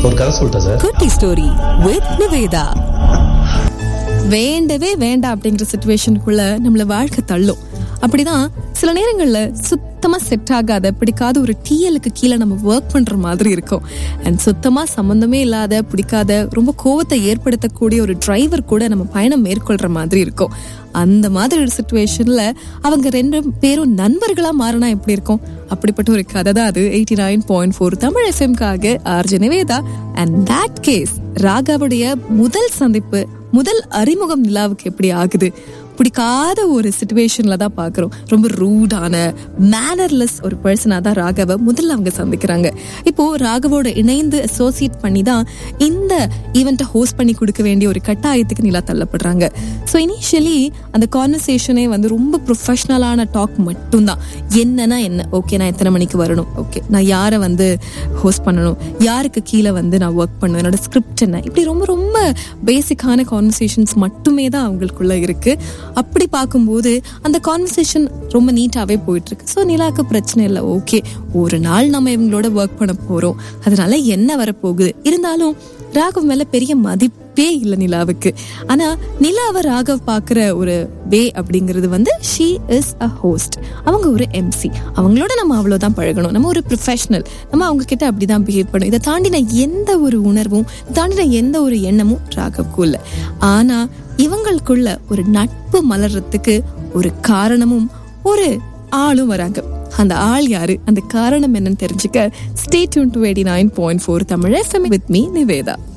ஒரு கதை சொல்லிட்டா சார் குட்டி ஸ்டோரி வித் நிவேதா வேண்டவே வேண்டாம் அப்படிங்கிற சுச்சுவேஷனுக்குள்ள நம்மள வாழ்க்கை தள்ளும் அப்படிதான் சில நேரங்கள்ல சுத்தமா செட் ஆகாத பிடிக்காத ஒரு டிஎலுக்கு கீழே நம்ம ஒர்க் பண்ற மாதிரி இருக்கும் அண்ட் சுத்தமா சம்பந்தமே இல்லாத பிடிக்காத ரொம்ப கோவத்தை ஏற்படுத்தக்கூடிய ஒரு டிரைவர் கூட நம்ம பயணம் மேற்கொள்ற மாதிரி இருக்கும் அந்த மாதிரி ஒரு சுச்சுவேஷன்ல அவங்க ரெண்டு பேரும் நண்பர்களா மாறினா எப்படி இருக்கும் அப்படிப்பட்ட ஒரு கதை தான் அது eighty nine point four Tamil எஃப்எம்காக RJ Nivetha and that case ராகாவுடைய முதல் சந்திப்பு முதல் அறிமுகம் நிலாவுக்கு எப்படி ஆகுது பிடிக்காத ஒரு சுச்சுவேஷன்ல தான் பாக்குறோம் ரொம்ப ரூடான மேனர்லெஸ் ஒரு பர்சனா தான் ராகவ முதல்ல அவங்க சந்திக்கிறாங்க இப்போ ராகவோட இணைந்து அசோசியேட் பண்ணி தான் இந்த ஈவெண்ட்டை ஹோஸ்ட் பண்ணி கொடுக்க வேண்டிய ஒரு கட்டாயத்துக்கு நிலா தள்ளப்படுறாங்க ஸோ இனிஷியலி அந்த கான்வர்சேஷனே வந்து ரொம்ப ப்ரொஃபஷ்னலான டாக் மட்டும்தான் என்னன்னா என்ன ஓகே நான் எத்தனை மணிக்கு வரணும் ஓகே நான் யாரை வந்து ஹோஸ்ட் பண்ணணும் யாருக்கு கீழே வந்து நான் ஒர்க் பண்ணுவேன் என்னோட ஸ்கிரிப்ட் என்ன இப்படி ரொம்ப ரொம்ப பேசிக்கான கான்வர்சேஷன்ஸ் மட்டுமே தான் அவங்களுக்குள்ள இருக்கு அப்படி பார்க்கும்போது அந்த கான்வர்சேஷன் ரொம்ப நீட்டாவே போயிட்டு இருக்கு ஸோ நிலாக்கு பிரச்சனை இல்லை ஓகே ஒரு நாள் நம்ம இவங்களோட ஒர்க் பண்ண போறோம் அதனால என்ன வரப்போகுது இருந்தாலும் ராகவ் மேல பெரிய மதிப்பே இல்லை நிலாவுக்கு ஆனா நிலாவை ராகவ் பாக்குற ஒரு வே அப்படிங்கிறது வந்து ஷீ இஸ் அ ஹோஸ்ட் அவங்க ஒரு எம்சி அவங்களோட நம்ம அவ்வளவுதான் பழகணும் நம்ம ஒரு ப்ரொஃபஷனல் நம்ம அவங்க கிட்ட அப்படிதான் பிஹேவ் பண்ணணும் இதை தாண்டின எந்த ஒரு உணர்வும் இதை தாண்டின எந்த ஒரு எண்ணமும் ராகவ்க்கும் இல்லை ஆனா இவங்களுக்குள்ள ஒரு நட்பு மலர்றதுக்கு ஒரு காரணமும் ஒரு ஆளும் வராங்க அந்த ஆள் யாரு அந்த காரணம் என்னன்னு தெரிஞ்சுக்க stay tune to eighty nine point four Tamil FM with me Nivetha